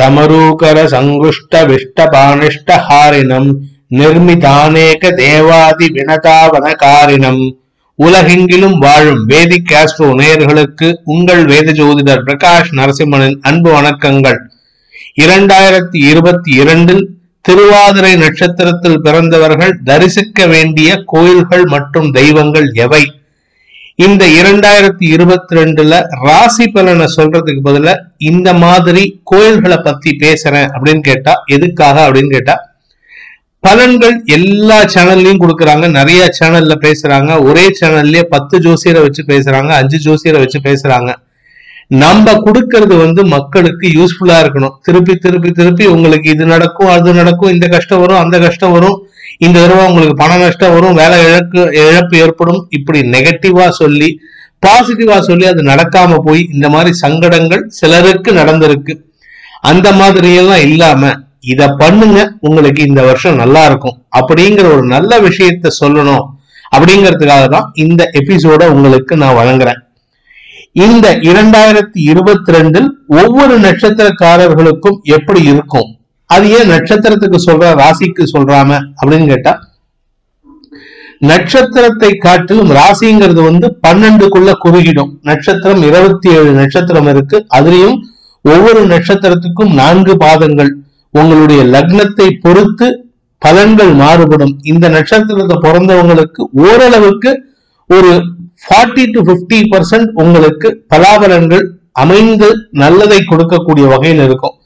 டமரூகர சங்குஷ்ட விஷ்டபானிஷ்ட ஹாரினம் நிர்மிதானேக தேவாதி வினதாவனகாரினம் உலகெங்கிலும் வாழும் வேதிக் ஆஸ்ட்ரோ நேயர்களுக்கு உங்கள் வேத ஜோதிடர் பிரகாஷ் நரசிம்மனின் அன்பு வணக்கங்கள் இரண்டாயிரத்தி இருபத்தி இரண்டில் திருவாதிரை நட்சத்திரத்தில் பிறந்தவர்கள் தரிசிக்க வேண்டிய கோயில்கள் மற்றும் தெய்வங்கள் எவை இந்த இரண்டாயிரத்தி இருபத்தி ரெண்டுல ராசி பலனை சொல்றதுக்கு பதிலா இந்த மாதிரி கோயில்களை பத்தி பேசுறேன் அப்படின்னு கேட்டா எதுக்காக அப்படின்னு கேட்டா பலன்கள் எல்லா சேனல்லையும் கொடுக்குறாங்க நிறைய சேனல்ல பேசுறாங்க ஒரே சேனல்லயே பத்து ஜோசியரை வச்சு பேசுறாங்க அஞ்சு ஜோசியரை வச்சு பேசுறாங்க நம்ம கொடுக்கறது வந்து மக்களுக்கு யூஸ்ஃபுல்லா இருக்கணும் திருப்பி திருப்பி திருப்பி உங்களுக்கு இது நடக்கும் அது நடக்கும் இந்த கஷ்டம் வரும் அந்த கஷ்டம் வரும் இந்த தடவை உங்களுக்கு பண நஷ்டம் வரும் வேலை இழக்கு இழப்பு ஏற்படும் இப்படி நெகட்டிவா சொல்லி பாசிட்டிவா சொல்லி அது நடக்காம போய் இந்த மாதிரி சங்கடங்கள் சிலருக்கு நடந்திருக்கு அந்த மாதிரி எல்லாம் இல்லாம இத பண்ணுங்க உங்களுக்கு இந்த வருஷம் நல்லா இருக்கும் அப்படிங்கிற ஒரு நல்ல விஷயத்த சொல்லணும் அப்படிங்கிறதுக்காக தான் இந்த எபிசோட உங்களுக்கு நான் வழங்குறேன் இந்த இரண்டாயிரத்தி இருபத்தி ரெண்டில் ஒவ்வொரு நட்சத்திரக்காரர்களுக்கும் எப்படி இருக்கும் அது ஏன் நட்சத்திரத்துக்கு சொல்ற ராசிக்கு சொல்றாம அப்படின்னு கேட்டா நட்சத்திரத்தை காட்டிலும் ராசிங்கிறது வந்து பன்னெண்டுக்குள்ள குறுகிடும் நட்சத்திரம் இருபத்தி ஏழு நட்சத்திரம் இருக்கு அதுலயும் ஒவ்வொரு நட்சத்திரத்துக்கும் நான்கு பாதங்கள் உங்களுடைய லக்னத்தை பொறுத்து பலன்கள் மாறுபடும் இந்த நட்சத்திரத்தை பிறந்தவங்களுக்கு ஓரளவுக்கு ஒரு ஃபார்ட்டி டு பிப்டி பர்சன்ட் உங்களுக்கு பலாபலன்கள் அமைந்து நல்லதை கொடுக்கக்கூடிய வகையில் இருக்கும்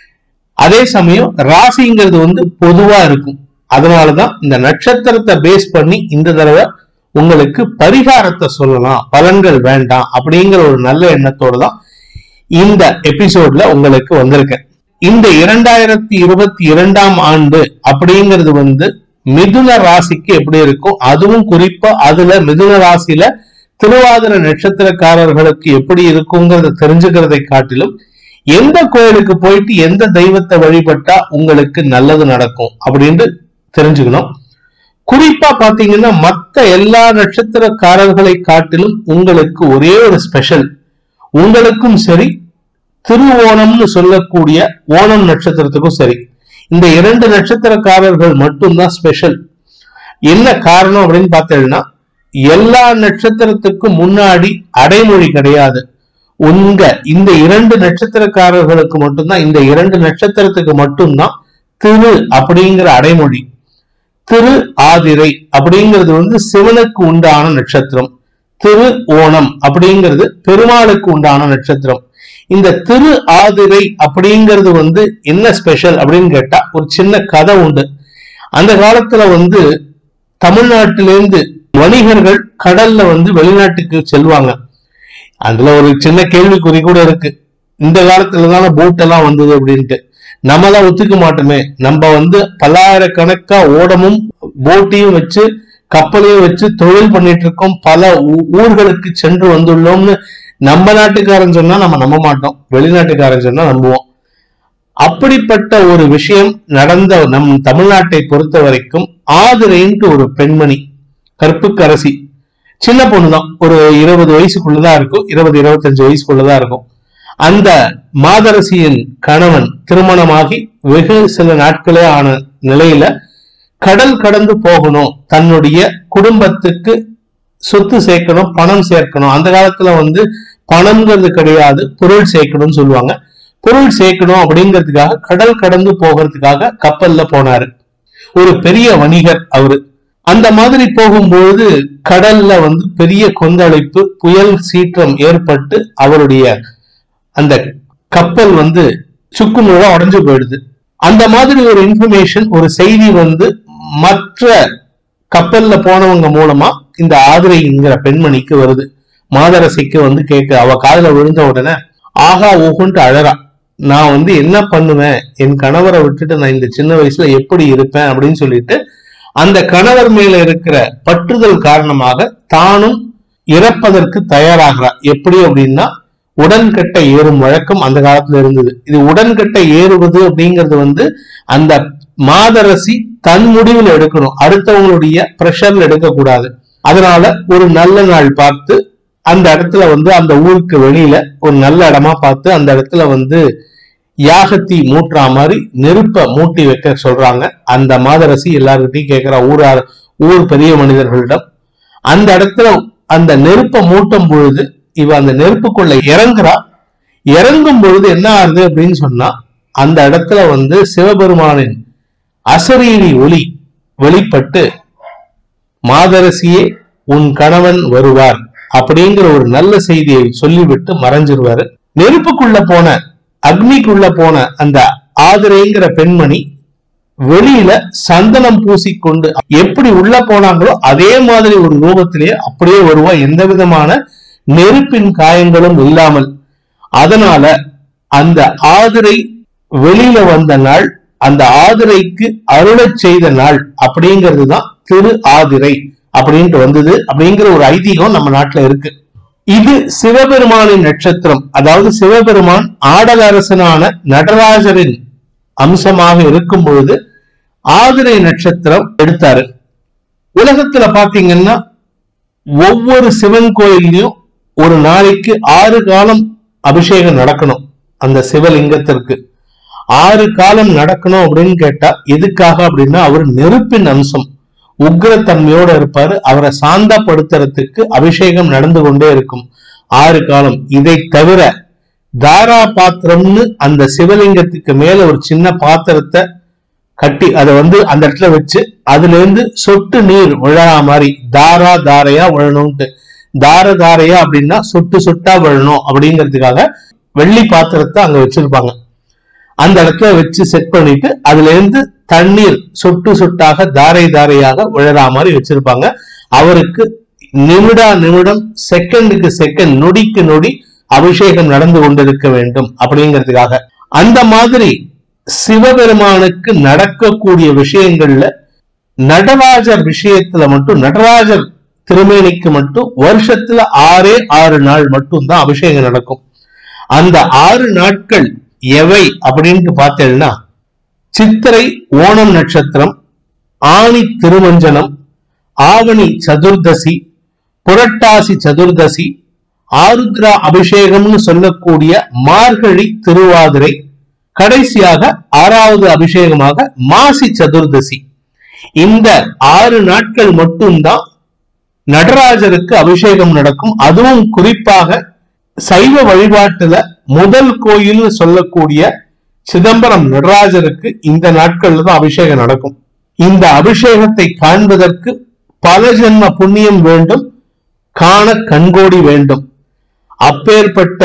அதே சமயம் ராசிங்கிறது வந்து பொதுவா இருக்கும் அதனாலதான் இந்த நட்சத்திரத்தை பேஸ் பண்ணி இந்த தடவை உங்களுக்கு பரிகாரத்தை சொல்லலாம் பலன்கள் வேண்டாம் அப்படிங்கிற ஒரு நல்ல எண்ணத்தோட தான் இந்த எபிசோட்ல உங்களுக்கு வந்திருக்கேன் இந்த இரண்டாயிரத்தி இருபத்தி இரண்டாம் ஆண்டு அப்படிங்கிறது வந்து மிதுன ராசிக்கு எப்படி இருக்கும் அதுவும் குறிப்பா அதுல மிதுன ராசியில திருவாதிர நட்சத்திரக்காரர்களுக்கு எப்படி இருக்குங்கிறத தெரிஞ்சுக்கிறதை காட்டிலும் எந்த கோயிலுக்கு போயிட்டு எந்த தெய்வத்தை வழிபட்டா உங்களுக்கு நல்லது நடக்கும் அப்படின்னு தெரிஞ்சுக்கணும் குறிப்பா பாத்தீங்கன்னா மத்த எல்லா நட்சத்திரக்காரர்களை காட்டிலும் உங்களுக்கு ஒரே ஒரு ஸ்பெஷல் உங்களுக்கும் சரி திருவோணம்னு சொல்லக்கூடிய ஓணம் நட்சத்திரத்துக்கும் சரி இந்த இரண்டு நட்சத்திரக்காரர்கள் மட்டும்தான் ஸ்பெஷல் என்ன காரணம் அப்படின்னு பார்த்தீங்கன்னா எல்லா நட்சத்திரத்துக்கும் முன்னாடி அடைமொழி கிடையாது உங்க இந்த இரண்டு நட்சத்திரக்காரர்களுக்கு மட்டும்தான் இந்த இரண்டு நட்சத்திரத்துக்கு மட்டும்தான் திரு அப்படிங்கிற அடைமொழி திரு ஆதிரை அப்படிங்கிறது வந்து சிவனுக்கு உண்டான நட்சத்திரம் திரு ஓணம் அப்படிங்கிறது பெருமாளுக்கு உண்டான நட்சத்திரம் இந்த திரு ஆதிரை அப்படிங்கிறது வந்து என்ன ஸ்பெஷல் அப்படின்னு கேட்டா ஒரு சின்ன கதை உண்டு அந்த காலத்துல வந்து தமிழ்நாட்டிலேருந்து வணிகர்கள் கடல்ல வந்து வெளிநாட்டுக்கு செல்வாங்க அதுல ஒரு சின்ன கேள்விக்குறி கூட இருக்கு இந்த காலத்துல தானே போட் எல்லாம் வந்தது அப்படின்ட்டு நம்ம தான் ஒத்துக்க மாட்டோமே நம்ம வந்து பல்லாயிரக்கணக்கா ஓடமும் போட்டையும் வச்சு கப்பலையும் வச்சு தொழில் பண்ணிட்டு இருக்கோம் பல ஊ- ஊர்களுக்கு சென்று வந்துள்ளோம்னு நம்ம நாட்டுக்காரன் சொன்னா நம்ம நம்ப மாட்டோம் வெளிநாட்டுக்காரன் சொன்னா நம்புவோம் அப்படிப்பட்ட ஒரு விஷயம் நடந்த நம் தமிழ்நாட்டை பொறுத்த வரைக்கும் ஆதிரைன்ட்டு ஒரு பெண்மணி கற்புக்கரசி சின்ன பொண்ணுதான் ஒரு இருபது வயசுக்குள்ளதான் இருக்கும் இருபது இருபத்தஞ்சு வயசுக்குள்ளதான் இருக்கும் அந்த மாதரசியின் கணவன் திருமணமாகி வெகு சில நாட்களே ஆன நிலையில கடல் கடந்து போகணும் தன்னுடைய குடும்பத்துக்கு சொத்து சேர்க்கணும் பணம் சேர்க்கணும் அந்த காலத்துல வந்து பணம்ங்கிறது கிடையாது பொருள் சேர்க்கணும்னு சொல்லுவாங்க பொருள் சேர்க்கணும் அப்படிங்கிறதுக்காக கடல் கடந்து போகிறதுக்காக கப்பல்ல போனாரு ஒரு பெரிய வணிகர் அவரு அந்த மாதிரி போகும்பொழுது கடல்ல வந்து பெரிய கொந்தளிப்பு புயல் சீற்றம் ஏற்பட்டு அவருடைய அந்த கப்பல் வந்து சுக்குநூறா உடைஞ்சு போயிடுது அந்த மாதிரி ஒரு இன்ஃபர்மேஷன் ஒரு செய்தி வந்து மற்ற கப்பல்ல போனவங்க மூலமா இந்த ஆதிரைங்கிற பெண்மணிக்கு வருது மாதரசிக்கு வந்து கேட்க அவ காதுல விழுந்த உடனே ஆகா ஓஹுன்ட்டு அழறா நான் வந்து என்ன பண்ணுவேன் என் கணவரை விட்டுட்டு நான் இந்த சின்ன வயசுல எப்படி இருப்பேன் அப்படின்னு சொல்லிட்டு அந்த கணவர் மேல இருக்கிற பற்றுதல் காரணமாக தானும் இறப்பதற்கு தயாராகிறா எப்படி அப்படின்னா உடன்கட்டை ஏறும் வழக்கம் அந்த காலத்துல இருந்தது இது உடன்கட்டை ஏறுவது அப்படிங்கிறது வந்து அந்த மாதரசி தன் முடிவில் எடுக்கணும் அடுத்தவங்களுடைய பிரஷர்ல எடுக்கக்கூடாது அதனால ஒரு நல்ல நாள் பார்த்து அந்த இடத்துல வந்து அந்த ஊருக்கு வெளியில ஒரு நல்ல இடமா பார்த்து அந்த இடத்துல வந்து யாகத்தி மூட்டுற மாதிரி நெருப்ப மூட்டி வைக்க சொல்றாங்க அந்த மாதரசி எல்லார்கிட்டையும் கேட்கிறா ஊரார் ஊர் பெரிய மனிதர்களிடம் அந்த இடத்துல அந்த நெருப்பை மூட்டும் பொழுது இவ அந்த நெருப்புக்குள்ள இறங்குறா இறங்கும் பொழுது என்ன ஆகுது அப்படின்னு சொன்னா அந்த இடத்துல வந்து சிவபெருமானின் அசரீரி ஒளி வெளிப்பட்டு மாதரசியே உன் கணவன் வருவார் அப்படிங்கிற ஒரு நல்ல செய்தியை சொல்லிவிட்டு மறைஞ்சிருவாரு நெருப்புக்குள்ள போன அக்னிக்குள்ள போன அந்த ஆதிரைங்கிற பெண்மணி வெளியில சந்தனம் பூசிக்கொண்டு எப்படி உள்ள போனாங்களோ அதே மாதிரி ஒரு ரூபத்திலேயே அப்படியே வருவா எந்த விதமான நெருப்பின் காயங்களும் இல்லாமல் அதனால அந்த ஆதிரை வெளியில வந்த நாள் அந்த ஆதிரைக்கு அருளச் செய்த நாள் அப்படிங்கிறது தான் திரு ஆதிரை அப்படின்ட்டு வந்தது அப்படிங்கிற ஒரு ஐதீகம் நம்ம நாட்டுல இருக்கு இது சிவபெருமானின் நட்சத்திரம் அதாவது சிவபெருமான் ஆடல் அரசனான நடராஜரின் அம்சமாக இருக்கும் பொழுது ஆதிரை நட்சத்திரம் எடுத்தாரு உலகத்துல பாத்தீங்கன்னா ஒவ்வொரு சிவன் கோயில்லையும் ஒரு நாளைக்கு ஆறு காலம் அபிஷேகம் நடக்கணும் அந்த சிவலிங்கத்திற்கு ஆறு காலம் நடக்கணும் அப்படின்னு கேட்டா எதுக்காக அப்படின்னா அவர் நெருப்பின் அம்சம் உக்ரத்தன்மையோட இருப்பாரு அவரை சாந்தப்படுத்துறதுக்கு அபிஷேகம் நடந்து கொண்டே இருக்கும் ஆறு காலம் இதை தவிர தாரா பாத்திரம்னு அந்த சிவலிங்கத்துக்கு மேல ஒரு சின்ன பாத்திரத்தை கட்டி அதை வந்து அந்த இடத்துல வச்சு அதுல இருந்து சொட்டு நீர் விழறா மாதிரி தாரா தாரையா விழணும்ட்டு தார தாரையா அப்படின்னா சொட்டு சொட்டா விழணும் அப்படிங்கிறதுக்காக வெள்ளி பாத்திரத்தை அங்க வச்சிருப்பாங்க அந்த இடத்துல வச்சு செட் பண்ணிட்டு அதுல இருந்து தண்ணீர் சொட்டு சொட்டாக தாரை தாரையாக விழறா மாதிரி வச்சிருப்பாங்க அவருக்கு நிமிடா நிமிடம் செகண்டுக்கு செகண்ட் நொடிக்கு நொடி அபிஷேகம் நடந்து கொண்டிருக்க வேண்டும் அப்படிங்கிறதுக்காக அந்த மாதிரி சிவபெருமானுக்கு நடக்கக்கூடிய விஷயங்கள்ல நடராஜர் விஷயத்துல மட்டும் நடராஜர் திருமேனிக்கு மட்டும் வருஷத்துல ஆறே ஆறு நாள் மட்டும் தான் அபிஷேகம் நடக்கும் அந்த ஆறு நாட்கள் எவை அப்படின்ட்டு பார்த்தேன்னா சித்திரை ஓணம் நட்சத்திரம் ஆணி திருமஞ்சனம் ஆவணி சதுர்தசி புரட்டாசி சதுர்தசி ஆருத்ரா அபிஷேகம்னு சொல்லக்கூடிய மார்கழி திருவாதிரை கடைசியாக ஆறாவது அபிஷேகமாக மாசி சதுர்தசி இந்த ஆறு நாட்கள் மட்டும்தான் நடராஜருக்கு அபிஷேகம் நடக்கும் அதுவும் குறிப்பாக சைவ வழிபாட்டுல முதல் கோயில்னு சொல்லக்கூடிய சிதம்பரம் நடராஜருக்கு இந்த நாட்கள்ல தான் அபிஷேகம் நடக்கும் இந்த அபிஷேகத்தை காண்பதற்கு பல ஜென்ம புண்ணியம் வேண்டும் காண கண்கோடி வேண்டும் அப்பேற்பட்ட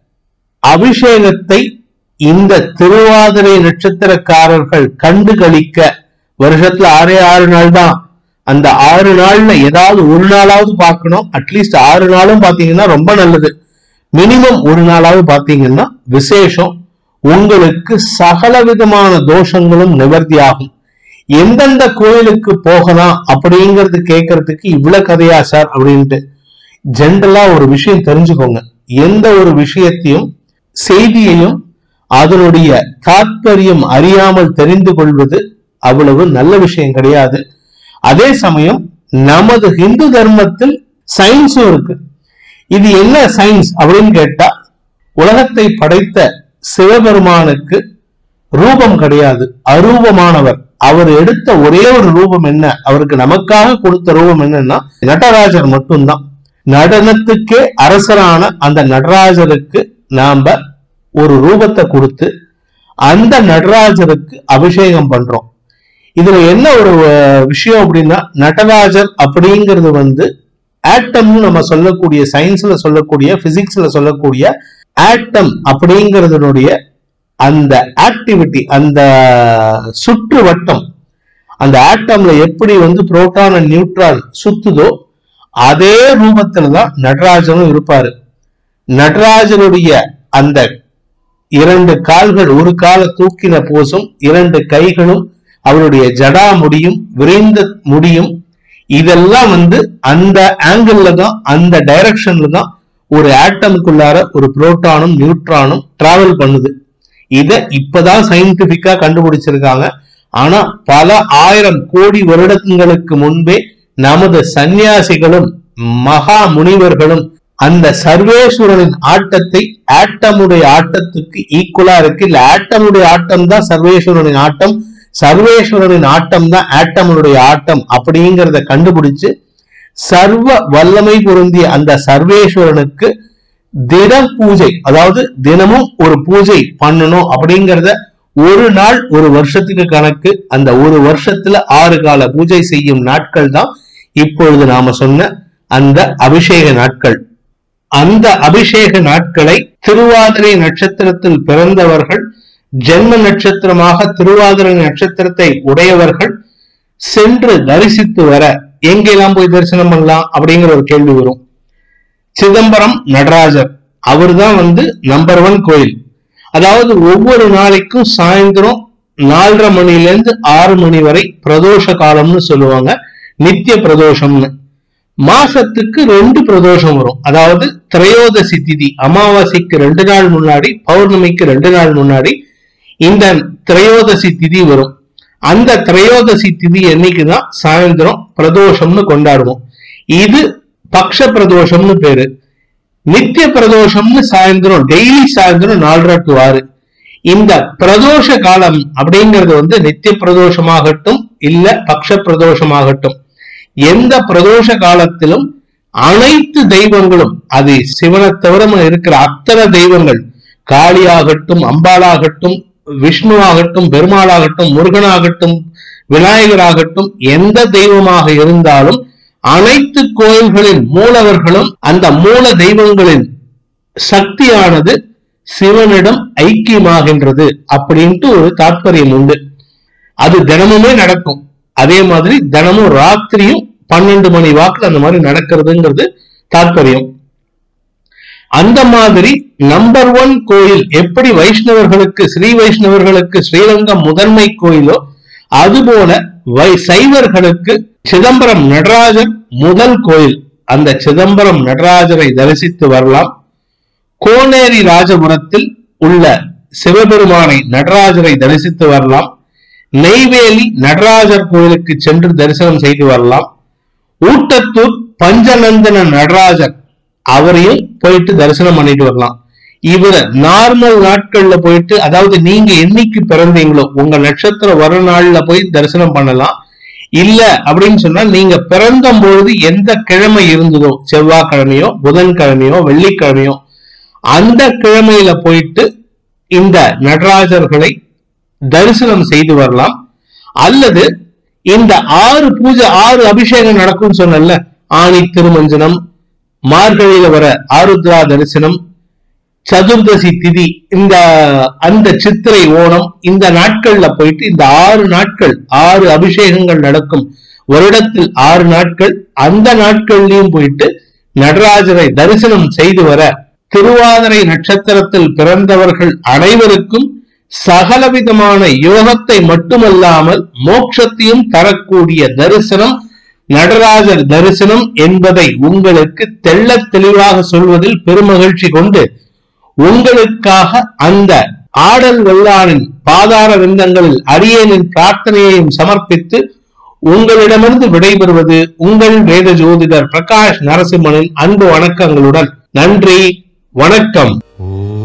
அபிஷேகத்தை இந்த திருவாதிரை நட்சத்திரக்காரர்கள் கண்டு களிக்க வருஷத்துல ஆறே ஆறு நாள் தான் அந்த ஆறு நாள்ல ஏதாவது ஒரு நாளாவது பார்க்கணும் அட்லீஸ்ட் ஆறு நாளும் பாத்தீங்கன்னா ரொம்ப நல்லது மினிமம் ஒரு நாளாவது பாத்தீங்கன்னா விசேஷம் உங்களுக்கு சகல விதமான தோஷங்களும் நிவர்த்தி ஆகும் எந்தெந்த கோயிலுக்கு போகலாம் அப்படிங்கறது கேட்கறதுக்கு இவ்வளவு கதையா சார் அப்படின்ட்டு ஜென்ரலா ஒரு விஷயம் தெரிஞ்சுக்கோங்க எந்த ஒரு விஷயத்தையும் செய்தியையும் அதனுடைய தாத்பரியம் அறியாமல் தெரிந்து கொள்வது அவ்வளவு நல்ல விஷயம் கிடையாது அதே சமயம் நமது ஹிந்து தர்மத்தில் சயின்ஸும் இருக்கு இது என்ன சயின்ஸ் அப்படின்னு கேட்டா உலகத்தை படைத்த சிவபெருமானுக்கு ரூபம் கிடையாது அரூபமானவர் அவர் எடுத்த ஒரே ஒரு ரூபம் என்ன அவருக்கு நமக்காக கொடுத்த ரூபம் என்னன்னா நடராஜர் மட்டும்தான் நடனத்துக்கே அரசரான அந்த நடராஜருக்கு நாம ஒரு ரூபத்தை கொடுத்து அந்த நடராஜருக்கு அபிஷேகம் பண்றோம் இதுல என்ன ஒரு அஹ், விஷயம் அப்படின்னா நடராஜர் அப்படிங்கிறது வந்து ஆட்டம்னு நம்ம சொல்லக்கூடிய சயின்ஸ்ல சொல்லக்கூடிய பிசிக்ஸ்ல சொல்லக்கூடிய ஆட்டம் அப்படிங்கிறதுனுடைய அந்த ஆக்டிவிட்டி அந்த சுற்று வட்டம் அந்த ஆட்டம்ல எப்படி வந்து புரோட்டான் அண்ட் நியூட்ரான் சுத்துதோ அதே ரூபத்துல தான் நடராஜனும் இருப்பாரு நடராஜனுடைய அந்த இரண்டு கால்கள் ஒரு கால தூக்கின போசும் இரண்டு கைகளும் அவருடைய ஜடா முடியும் விரைந்த முடியும் இதெல்லாம் வந்து அந்த ஆங்கிள் தான் அந்த டைரக்ஷன்ல தான் ஒரு ஆட்டமுக்குள்ளார ஒரு புரோட்டானும் நியூட்ரானும் டிராவல் பண்ணுது இத இப்பதான் சயின்டிபிக்கா கண்டுபிடிச்சிருக்காங்க ஆனா பல ஆயிரம் கோடி வருடங்களுக்கு முன்பே நமது சந்நியாசிகளும் மகா முனிவர்களும் அந்த சர்வேஸ்வரனின் ஆட்டத்தை ஆட்டமுடைய ஆட்டத்துக்கு ஈக்குவலா இருக்கு இல்ல ஆட்டமுடைய ஆட்டம் தான் சர்வேஸ்வரனின் ஆட்டம் சர்வேஸ்வரனின் ஆட்டம் தான் ஆட்டமுடைய ஆட்டம் அப்படிங்கிறத கண்டுபிடிச்சு சர்வ வல்லமை பொருந்திய அந்த சர்வேஸ்வரனுக்கு தின பூஜை அதாவது தினமும் ஒரு பூஜை பண்ணணும் அப்படிங்கறத ஒரு நாள் ஒரு வருஷத்துக்கு கணக்கு அந்த ஒரு வருஷத்துல ஆறு கால பூஜை செய்யும் நாட்கள் தான் இப்பொழுது நாம சொன்ன அந்த அபிஷேக நாட்கள் அந்த அபிஷேக நாட்களை திருவாதிரை நட்சத்திரத்தில் பிறந்தவர்கள் ஜென்ம நட்சத்திரமாக திருவாதிரை நட்சத்திரத்தை உடையவர்கள் சென்று தரிசித்து வர எங்கெல்லாம் போய் தரிசனம் பண்ணலாம் அப்படிங்கிற ஒரு கேள்வி வரும் சிதம்பரம் நடராஜர் அவர்தான் வந்து நம்பர் ஒன் கோயில் அதாவது ஒவ்வொரு நாளைக்கும் சாயந்தரம் நாலரை மணில இருந்து ஆறு மணி வரை பிரதோஷ காலம்னு சொல்லுவாங்க நித்திய பிரதோஷம்னு மாசத்துக்கு ரெண்டு பிரதோஷம் வரும் அதாவது திரையோதசி திதி அமாவாசைக்கு ரெண்டு நாள் முன்னாடி பௌர்ணமிக்கு ரெண்டு நாள் முன்னாடி இந்த திரையோதசி திதி வரும் அந்த திரையோதசி திதி என்னைக்குதான் சாயந்தரம் பிரதோஷம்னு கொண்டாடுவோம் இது பக்ஷ பிரதோஷம்னு பேரு நித்திய பிரதோஷம்னு சாயந்தரம் டெய்லி சாயந்தரம் நாலரை டு ஆறு இந்த பிரதோஷ காலம் அப்படிங்கிறது வந்து நித்திய பிரதோஷமாகட்டும் இல்ல பக்ஷ பிரதோஷமாகட்டும் எந்த பிரதோஷ காலத்திலும் அனைத்து தெய்வங்களும் அது சிவனை தவிர இருக்கிற அத்தனை தெய்வங்கள் காளியாகட்டும் அம்பாளாகட்டும் விஷ்ணுவாகட்டும் பெருமாளாகட்டும் முருகனாகட்டும் விநாயகராகட்டும் எந்த தெய்வமாக இருந்தாலும் அனைத்து கோயில்களின் மூலவர்களும் அந்த மூல தெய்வங்களின் சக்தியானது சிவனிடம் ஐக்கியமாகின்றது அப்படின்ட்டு ஒரு தாற்பயம் உண்டு அது தினமுமே நடக்கும் அதே மாதிரி தினமும் ராத்திரியும் பன்னெண்டு மணி வாக்குல அந்த மாதிரி நடக்கிறதுங்கிறது தாற்பயம் அந்த மாதிரி நம்பர் ஒன் கோயில் எப்படி வைஷ்ணவர்களுக்கு ஸ்ரீ வைஷ்ணவர்களுக்கு ஸ்ரீரங்கம் முதன்மை கோயிலோ அதுபோல வை சைவர்களுக்கு சிதம்பரம் நடராஜர் முதல் கோயில் அந்த சிதம்பரம் நடராஜரை தரிசித்து வரலாம் கோனேரி ராஜபுரத்தில் உள்ள சிவபெருமானை நடராஜரை தரிசித்து வரலாம் நெய்வேலி நடராஜர் கோயிலுக்கு சென்று தரிசனம் செய்து வரலாம் ஊட்டத்தூர் பஞ்சநந்தன நடராஜர் அவரையும் போயிட்டு தரிசனம் பண்ணிட்டு வரலாம் இவர நார்மல் நாட்கள்ல போயிட்டு அதாவது நீங்க என்னைக்கு பிறந்தீங்களோ உங்க நட்சத்திரம் வர நாள்ல போய் தரிசனம் பண்ணலாம் இல்ல அப்படின்னு சொன்னா நீங்க பிறந்த பொழுது எந்த கிழமை இருந்ததோ செவ்வாய்க்கிழமையோ புதன்கிழமையோ வெள்ளிக்கிழமையோ அந்த கிழமையில போயிட்டு இந்த நடராஜர்களை தரிசனம் செய்து வரலாம் அல்லது இந்த ஆறு பூஜை ஆறு அபிஷேகம் நடக்கும்னு சொன்னல ஆணி திருமஞ்சனம் மார்கழியில வர ஆருத்ரா தரிசனம் சதுர்தசி திதி இந்த அந்த சித்திரை ஓணம் இந்த நாட்கள்ல போயிட்டு இந்த ஆறு நாட்கள் ஆறு அபிஷேகங்கள் நடக்கும் வருடத்தில் ஆறு நாட்கள் அந்த நாட்கள்லயும் போயிட்டு நடராஜரை தரிசனம் செய்து வர திருவாதிரை நட்சத்திரத்தில் பிறந்தவர்கள் அனைவருக்கும் சகலவிதமான யோகத்தை மட்டுமல்லாமல் மோட்சத்தையும் தரக்கூடிய தரிசனம் நடராஜர் தரிசனம் என்பதை உங்களுக்கு தெள்ளத் தெளிவாக சொல்வதில் பெருமகிழ்ச்சி கொண்டு உங்களுக்காக அந்த ஆடல் வல்லானின் பாதார விந்தங்களில் அரியனின் பிரார்த்தனையையும் சமர்ப்பித்து உங்களிடமிருந்து விடைபெறுவது உங்கள் வேத ஜோதிடர் பிரகாஷ் நரசிம்மனின் அன்பு வணக்கங்களுடன் நன்றி வணக்கம் ஓ